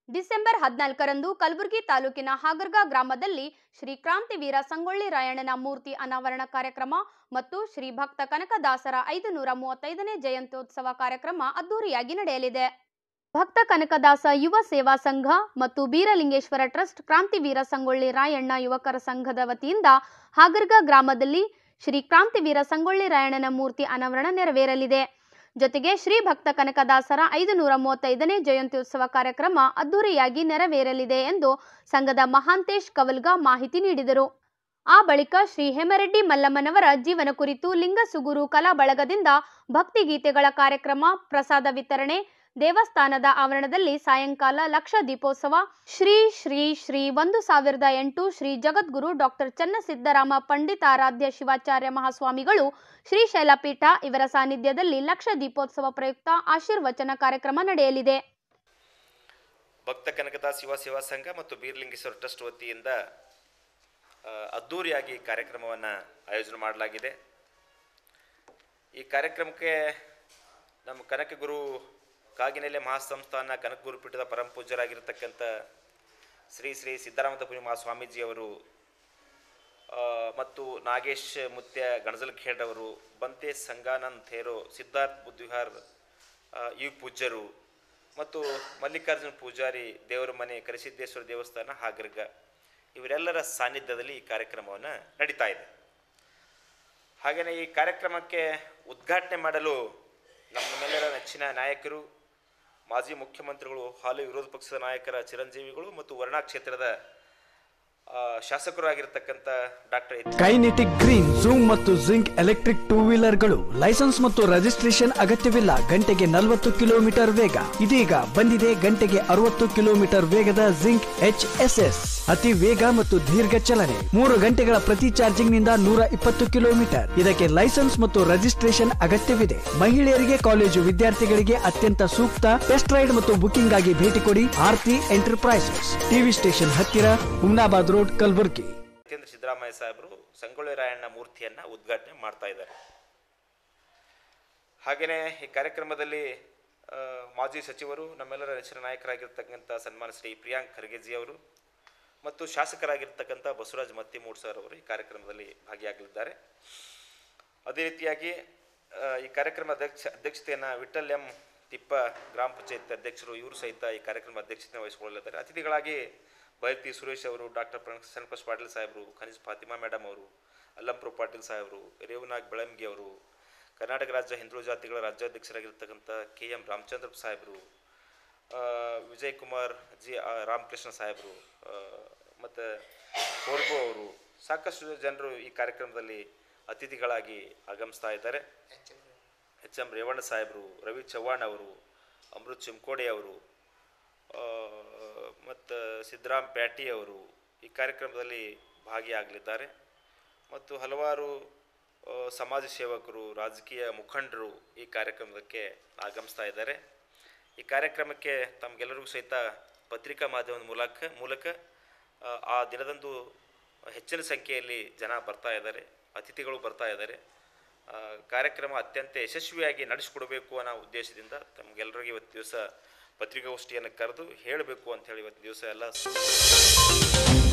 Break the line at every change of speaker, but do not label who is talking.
December ಹದಿನಾಲ್ಕರಂದು ಕಲಬುರಗಿ ತಾಲೂಕಿನ ಹಾಗರ್ಗಾ ಗ್ರಾಮದಲ್ಲಿ ಶ್ರೀ ಕ್ರಾಂತಿವೀರ ಸಂಗೊಳ್ಳಿ ರಾಯಣ್ಣನ ಮೂರ್ತಿ ಅನಾವರಣ ಕಾರ್ಯಕ್ರಮ ಮತ್ತು ಶ್ರೀ ಭಕ್ತ ಕನಕದಾಸರ ಐದು ನೂರ ಮೂವತ್ತೈದನೇ ಜಯಂತ್ಯೋತ್ಸವ ಕಾರ್ಯಕ್ರಮ ಅದ್ದೂರಿಯಾಗಿ ನಡೆಯಲಿದೆ ಭಕ್ತ ಕನಕದಾಸ ಯುವ ಸೇವಾ ಸಂಘ ಮತ್ತು ಬೀರಲಿಂಗೇಶ್ವರ ಟ್ರಸ್ಟ್ ಕ್ರಾಂತಿವೀರ ಸಂಗೊಳ್ಳಿ ರಾಯಣ್ಣ ಯುವಕರ ಸಂಘದ ವತಿಯಿಂದ ಹಾಗರ್ಗಾ ಗ್ರಾಮದಲ್ಲಿ ಶ್ರೀ ಕ್ರಾಂತಿವೀರ ಸಂಗೊಳ್ಳಿ ರಾಯಣ್ಣನ ಮೂರ್ತಿ ಅನಾವರಣ ನೆರವೇರಲಿದೆ ಜೊತೆಗೆ ಶ್ರೀ ಭಕ್ತ ಕನಕದಾಸರ ಐದು ನೂರ ಮೂವತ್ತೈದನೇ ಜಯಂತ್ಯೋತ್ಸವ ಕಾರ್ಯಕ್ರಮ ಅದ್ದೂರಿಯಾಗಿ ನೆರವೇರಲಿದೆ ಎಂದು ಸಂಘದ ಮಹಾಂತೇಶ್ ಕವಲ್ಗ ಮಾಹಿತಿ ನೀಡಿದರು ಆ ಬಳಿಕ ಶ್ರೀ ಹೇಮರೆಡ್ಡಿ ಮಲ್ಲಮ್ಮನವರ ಜೀವನ ಕುರಿತು ಲಿಂಗಸುಗೂರು ಕಲಾ ಬಳಗದಿಂದ ಭಕ್ತಿಗೀತೆಗಳ ಕಾರ್ಯಕ್ರಮ ಪ್ರಸಾದ ವಿತರಣೆ ದೇವಸ್ಥಾನದ ಆವರಣದಲ್ಲಿ ಸಾಯಂಕಾಲ ಲಕ್ಷ ದೀಪೋತ್ಸವ ಶ್ರೀ ಶ್ರೀ ಶ್ರೀ ಒಂದು ಸಾವಿರದ ಎಂಟು ಶ್ರೀ ಜಗದ್ಗುರು ಡಾಕ್ಟರ್ ಚನ್ನಸಿದ್ದರಾಮ ಪಂಡಿತಾರಾಧ್ಯ ಶಿವಾಚಾರ್ಯ ಮಹಾಸ್ವಾಮಿಗಳು ಶ್ರೀಶೈಲ ಪೀಠ ಇವರ ಸಾನ್ನಿಧ್ಯದಲ್ಲಿ ಲಕ್ಷ ದೀಪೋತ್ಸವ ಪ್ರಯುಕ್ತ ಆಶೀರ್ವಚನ ಕಾರ್ಯಕ್ರಮ ನಡೆಯಲಿದೆ
ಭಕ್ತ ಕನಕದಾಸ್ ಯುವ ಸೇವಾ ಸಂಘ ಮತ್ತು ಬೀರ್ಲಿಂಗೇಶ್ವರ ಟ್ರಸ್ಟ್ ವತಿಯಿಂದ ಆ, ಅದ್ಧೂರಿಯಾಗಿ ಕಾರ್ಯಕ್ರಮವನ್ನು ಆಯೋಜನೆ ಮಾಡಲಾಗಿದೆ ಈ ಕಾರ್ಯಕ್ರಮಕ್ಕೆ ನಮ್ಮ ಕನಕಗುರು ಕಾಗಿನೆಲೆ ಮಹಾಸಂಸ್ಥಾನ ಕನಕಗುರು ಪೀಠದ ಪರಮ ಪೂಜ್ಯರಾಗಿರ್ತಕ್ಕಂಥ ಶ್ರೀ ಶ್ರೀ ಸಿದ್ದರಾಮತಪುರಿ ಮಹಾಸ್ವಾಮೀಜಿಯವರು ಆ, ಮತ್ತು ನಾಗೇಶ್ ಮುತ್ಯ ಗಣಜಲ್ಖೇಡ್ ಅವರು ಬಂತೆ ಸಂಗಾನಂದ್ ಥೇರೋ ಸಿದ್ಧಾರ್ಥ್ ಬುದ್ವಿಹಾರ್ ಆ, ಈ ಪೂಜ್ಯರು ಮತ್ತು ಮಲ್ಲಿಕಾರ್ಜುನ ಪೂಜಾರಿ ದೇವರ ಮನೆ ಕರಿಸಿದ್ದೇಶ್ವರ ದೇವಸ್ಥಾನ ಹಾಗರ್ಗ ಇವರೆಲ್ಲರ ಸಾನ್ನಿಧ್ಯದಲ್ಲಿ ಈ ಕಾರ್ಯಕ್ರಮವನ್ನು ನಡೀತಾ ಇದೆ ಹಾಗೆಯೇ ಈ ಕಾರ್ಯಕ್ರಮಕ್ಕೆ ಉದ್ಘಾಟನೆ ಮಾಡಲು ನಮ್ಮ ನಮ್ಮೆಲ್ಲರ ನೆಚ್ಚಿನ ನಾಯಕರು ಮಾಜಿ ಮುಖ್ಯಮಂತ್ರಿಗಳು ಹಾಲಿ ವಿರೋಧ ಪಕ್ಷದ ನಾಯಕರ ಚಿರಂಜೀವಿಗಳು ಮತ್ತು ವರ್ಣಾ ಕ್ಷೇತ್ರದ ಆ, ಶಾಸಕರು ಆಗಿರ್ತಕ್ಕಂಥ ಡಾಕ್ಟರ್
ಕೈನೆಟಿಕ್ ಗ್ರೀನ್ ಝೂಮ್ ಮತ್ತು ಜಿಂಕ್ ಎಲೆಕ್ಟ್ರಿಕ್ ಟೂ ವೀಲರ್ಗಳು ಲೈಸೆನ್ಸ್ ಮತ್ತು ರಿಜಿಸ್ಟ್ರೇಷನ್ ಅಗತ್ಯವಿಲ್ಲ ಗಂಟೆಗೆ ನಲವತ್ತು ಕಿಲೋಮೀಟರ್ ವೇಗ ಇದೀಗ ಬಂದಿದೆ ಗಂಟೆಗೆ ಅರವತ್ತು ಕಿಲೋಮೀಟರ್ ವೇಗದ ಜಿಂಕ್ ಎಚ್ ಎಸ್ ಎಸ್ ಅತಿ ವೇಗ ಮತ್ತು ದೀರ್ಘ ಚಲನೆ ಮೂರು ಗಂಟೆಗಳ ಪ್ರತಿ ಚಾರ್ಜಿಂಗ್ ನಿಂದ ನೂರ ಇಪ್ಪತ್ತು ಕಿಲೋಮೀಟರ್ ಇದಕ್ಕೆ ಲೈಸೆನ್ಸ್ ಮತ್ತು ರಿಜಿಸ್ಟ್ರೇಷನ್ ಅಗತ್ಯವಿದೆ ಮಹಿಳೆಯರಿಗೆ ಕಾಲೇಜು ವಿದ್ಯಾರ್ಥಿಗಳಿಗೆ ಅತ್ಯಂತ ಸೂಕ್ತ ಟೆಸ್ಟ್ ರೈಡ್ ಮತ್ತು ಬುಕಿಂಗ್ ಆಗಿ ಭೇಟಿ ಕೊಡಿ ಆರ್ತಿ ಎಂಟರ್ಪ್ರೈಸಸ್ ಟಿವಿ ಸ್ಟೇಷನ್ ಹತ್ತಿರ ಹುಮ್ನಾಬಾದ್ ರೋಡ್ ಕಲಬುರ್ಗಿ
ಸತ್ಯೇಂದ್ರ ಸಿದ್ದರಾಮಯ್ಯ ಸಾಹೇಬರು ಸಂಗೊಳ್ಳಿ ರಾಯಣ್ಣ ಮೂರ್ತಿಯನ್ನು ಉದ್ಘಾಟನೆ ಮಾಡ್ತಾ ಇದ್ದಾರೆ ಹಾಗೆಯೇ ಈ ಕಾರ್ಯಕ್ರಮದಲ್ಲಿ ಆ, ಮಾಜಿ ಸಚಿವರು ನಮ್ಮೆಲ್ಲರ ನೆಚ್ಚಿನ ನಾಯಕರಾಗಿರ್ತಕ್ಕಂಥ ಸನ್ಮಾನ ಶ್ರೀ ಪ್ರಿಯಾಂಕ್ ಖರ್ಗೆಜಿ ಅವರು ಮತ್ತು ಶಾಸಕರಾಗಿರ್ತಕ್ಕಂಥ ಬಸವರಾಜ್ ಮತ್ತಿಮೂಡ್ ಸರ್ ಅವರು ಈ ಕಾರ್ಯಕ್ರಮದಲ್ಲಿ ಭಾಗಿಯಾಗಲಿದ್ದಾರೆ ಅದೇ ರೀತಿಯಾಗಿ ಆ, ಈ ಕಾರ್ಯಕ್ರಮ ಅಧ್ಯಕ್ಷ ಅಧ್ಯಕ್ಷತೆಯನ್ನು ವಿಠಲ್ ಎಂ ತಿಪ್ಪ ಗ್ರಾಮ ಪಂಚಾಯತ್ ಅಧ್ಯಕ್ಷರು ಇವರು ಸಹಿತ ಈ ಕಾರ್ಯಕ್ರಮ ಅಧ್ಯಕ್ಷತೆ ವಹಿಸಿಕೊಳ್ಳಲಿದ್ದಾರೆ ಅತಿಥಿಗಳಾಗಿ ಬೈರ್ತಿ ಸುರೇಶ್ ಅವರು ಡಾಕ್ಟರ್ ಪ್ರಸನ್ನಪ್ರಸ್ ಪಾಟೀಲ್ ಸಾಹೇಬರು ಖನಿಜ್ ಫಾತಿಮಾ ಮೇಡಮ್ ಅವರು ಅಲ್ಲಂಪ್ರು ಪಾಟೀಲ್ ಸಾಹೇಬರು ರೇವನಾಗ್ ಬೆಳಂಗಿ ಅವರು ಕರ್ನಾಟಕ ರಾಜ್ಯ ಹಿಂದುಳಿದ ಜಾತಿಗಳ ರಾಜ್ಯಾಧ್ಯಕ್ಷರಾಗಿರ್ತಕ್ಕಂಥ ಕೆ ಎಂ ರಾಮಚಂದ್ರ ಸಾಹೇಬರು ಆ, ವಿಜಯ್ ಕುಮಾರ್ ಜಿ ಆ, ರಾಮಕೃಷ್ಣ ಸಾಹೇಬರು ಮತ್ತು ಕೋರ್ಬು ಅವರು ಸಾಕಷ್ಟು ಜನರು ಈ ಕಾರ್ಯಕ್ರಮದಲ್ಲಿ ಅತಿಥಿಗಳಾಗಿ ಆಗಮಿಸ್ತಾ ಇದ್ದಾರೆ ಎಚ್ ಎಂ ರೇವಣ್ಣ ಸಾಹೇಬರು ರವಿ ಚವ್ಹಾಣ್ ಅವರು ಅಮೃತ್ ಚಿಮ್ಕೋಡೆ ಅವರು ಮತ್ತು ಸಿದ್ದರಾಮ್ ಪ್ಯಾಟಿ ಅವರು ಈ ಕಾರ್ಯಕ್ರಮದಲ್ಲಿ ಭಾಗಿಯಾಗಲಿದ್ದಾರೆ ಮತ್ತು ಹಲವಾರು ಆ, ಸಮಾಜ ಸೇವಕರು ರಾಜಕೀಯ ಮುಖಂಡರು ಈ ಕಾರ್ಯಕ್ರಮಕ್ಕೆ ಆಗಮಿಸ್ತಾ ಇದ್ದಾರೆ ಈ ಕಾರ್ಯಕ್ರಮಕ್ಕೆ ತಮಗೆಲ್ಲರಿಗೂ ಸಹಿತ ಪತ್ರಿಕಾ ಮಾಧ್ಯಮದ ಮೂಲಕ ಮೂಲಕ ಆ, ಆ ದಿನದಂದು ಹೆಚ್ಚಿನ ಸಂಖ್ಯೆಯಲ್ಲಿ ಜನ ಬರ್ತಾ ಇದ್ದಾರೆ ಅತಿಥಿಗಳು ಬರ್ತಾ ಇದ್ದಾರೆ ಆ, ಕಾರ್ಯಕ್ರಮ ಅತ್ಯಂತ ಯಶಸ್ವಿಯಾಗಿ ನಡೆಸಿಕೊಡಬೇಕು ಅನ್ನೋ ಉದ್ದೇಶದಿಂದ ತಮಗೆಲ್ಲರಿಗೂ ಇವತ್ತು ದಿವಸ ಪತ್ರಿಕಾಗೋಷ್ಠಿಯನ್ನು ಕರೆದು ಹೇಳಬೇಕು ಅಂತ ಹೇಳಿ ಇವತ್ತು ದಿವಸ ಎಲ್ಲ